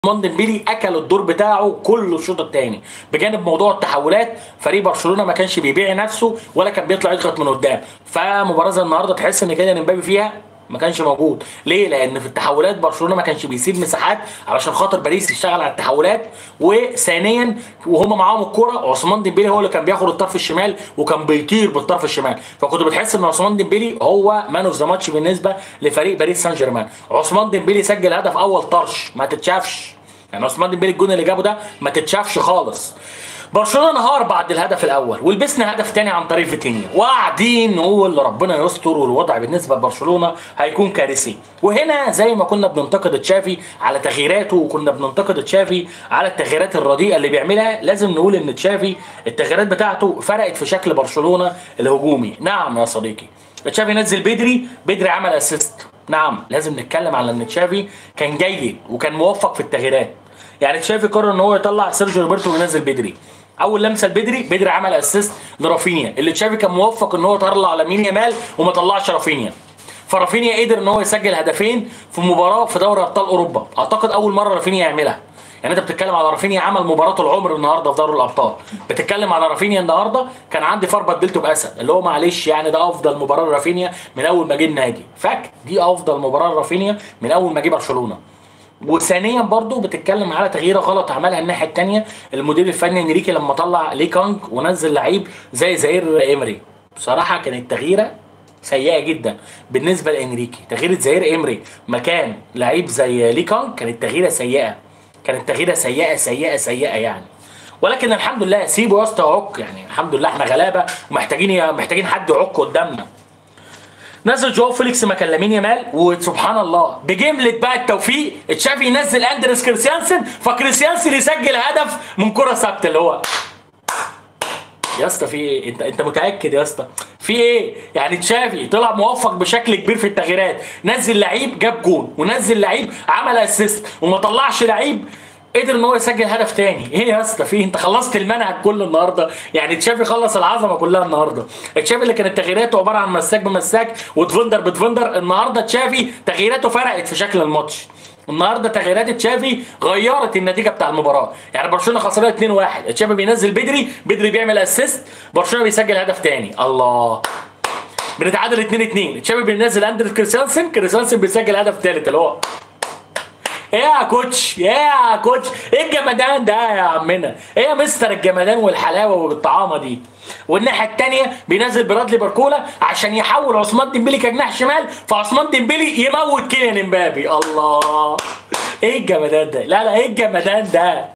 عثمان ديمبلي اكل الدور بتاعه كل الشوط الثاني بجانب موضوع التحولات فريق برشلونه ما كانش بيبيع نفسه ولا كان بيطلع يضغط من قدام فمباراه زي النهارده تحس ان كده امبابي فيها ما كانش موجود ليه لان في التحولات برشلونه ما كانش بيسيب مساحات علشان خاطر باريس يشتغل على التحولات وثانيا وهم معاهم الكره عثمان ديمبلي هو اللي كان بياخد الطرف الشمال وكان بيطير بالطرف الشمال فكنت بتحس ان عثمان ديمبلي هو مان اوف ذا ماتش بالنسبه لفريق باريس سان جيرمان عثمان ديمبلي سجل هدف اول طرش ما تتشافش يعني عثمان ديمبلي الجون اللي جابه ده ما تتشافش خالص برشلونه انهار بعد الهدف الاول ولبسنا هدف تاني عن طريق فيتينيا وقاعدين نقول ربنا يستر والوضع بالنسبه لبرشلونه هيكون كارثي وهنا زي ما كنا بننتقد تشافي على تغييراته وكنا بننتقد تشافي على التغييرات الرديئه اللي بيعملها لازم نقول ان تشافي التغييرات بتاعته فرقت في شكل برشلونه الهجومي نعم يا صديقي تشافي نزل بدري بدري عمل اسيست نعم لازم نتكلم على ان تشافي كان جيد وكان موفق في التغييرات يعني تشافي قرر ان هو يطلع سيرجيو روبرتو وينزل بدري اول لمسه لبدري بدري عمل اسيست لرافينيا اللي تشافي كان موفق ان هو يطلع لامين يامال وما طلعش رافينيا فرافينيا قدر ان هو يسجل هدفين في مباراه في دوري ابطال اوروبا اعتقد اول مره رافينيا يعملها يعني انت بتتكلم على رافينيا عمل مباراه العمر النهارده في دوري الابطال بتتكلم على رافينيا النهارده كان عندي فار بدلته باسد اللي هو معلش يعني ده افضل مباراه لرافينيا من اول ما جه النادي فاكت دي افضل مباراه لرافينيا من اول ما جه برشلونه وثانيا برضو بتتكلم على تغييره غلط عملها الناحيه الثانيه المدير الفني انريكي لما طلع لي كانج ونزل لعيب زي زهير ايمري بصراحه كانت تغييره سيئه جدا بالنسبه لانريكي تغيير زهير ايمري مكان لعيب زي لي كانج كانت تغييره سيئه كانت تغييره سيئه سيئه سيئه يعني ولكن الحمد لله سيبه يا اسطى عك يعني الحمد لله احنا غلابه ومحتاجين محتاجين حد يعك قدامنا نزل جواو فيليكس مكان لامين يامال وسبحان الله بجمله بقى التوفيق تشافي ينزل اندريس كريستيانسن فكريستيانسن يسجل هدف من كره ثابته اللي هو يا اسطى في ايه انت انت متاكد يا اسطى في ايه يعني تشافي طلع موفق بشكل كبير في التغييرات نزل لعيب جاب جون ونزل لعيب عمل اسيست وما طلعش لعيب قدر ان هو يسجل هدف تاني ايه يا اسطى في انت خلصت المنهج كله النهارده يعني تشافي خلص العظمه كلها النهارده تشافي اللي كانت تغييراته عباره عن مساك بمساك ودفندر بدفندر النهارده تشافي تغييراته فرقت في شكل الماتش النهارده تغييرات تشافي غيرت النتيجه بتاع المباراه يعني برشلونه خسرانه 2-1 تشافي بينزل بدري بدري بيعمل اسيست برشلونه بيسجل هدف تاني الله بنتعادل 2-2 تشافي بينزل اندريس كريستيانسن كريستيانسن بيسجل هدف ثالث اللي هو ايه يا كوتش ايه يا كوتش ايه الجمدان ده يا عمنا ايه يا مستر الجمدان والحلاوه والطعامه دي والناحيه الثانيه بينزل برادلي باركولا عشان يحول عثمان ديمبلي كجناح شمال فعثمان ديمبلي يموت كيليان امبابي الله ايه الجمدان ده لا لا ايه الجمدان ده